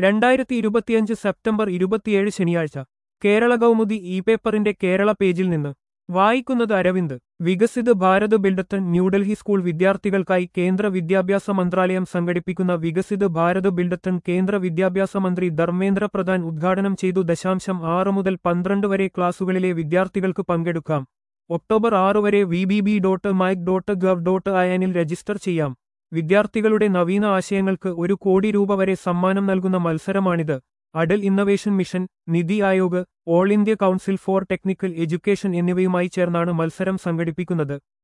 രണ്ടായിരത്തി ഇരുപത്തിയഞ്ച് സെപ്റ്റംബർ ഇരുപത്തിയേഴ് ശനിയാഴ്ച കേരള കൗമുദി ഇ പേപ്പറിന്റെ കേരള പേജിൽ നിന്ന് വായിക്കുന്നത് അരവിന്ദ് വികസിത് ഭാരത് ബിൽഡത്തൺ ന്യൂഡൽഹി സ്കൂൾ വിദ്യാർത്ഥികൾക്കായി കേന്ദ്ര വിദ്യാഭ്യാസ മന്ത്രാലയം സംഘടിപ്പിക്കുന്ന വികസിത് ഭാരത് ബിൽഡത്തൺ കേന്ദ്ര വിദ്യാഭ്യാസ മന്ത്രി ധർമ്മേന്ദ്ര പ്രധാൻ ഉദ്ഘാടനം ചെയ്തു ദശാംശം ആറ് മുതൽ പന്ത്രണ്ട് വരെ ക്ലാസുകളിലെ വിദ്യാർത്ഥികൾക്ക് പങ്കെടുക്കാം ഒക്ടോബർ ആറ് വരെ V B B dot mic dot gov dot അയനിൽ രജിസ്റ്റർ ചെയ്യാം വിദ്യാർത്ഥികളുടെ നവീന ആശയങ്ങൾക്ക് ഒരു കോടി രൂപ വരെ സമ്മാനം നൽകുന്ന മത്സരമാണിത് Atal innovation mission NITI Aayog all India council for technical education എന്നിവയുമായി ചേർന്നാണ് മത്സരം സംഘടിപ്പിക്കുന്നത്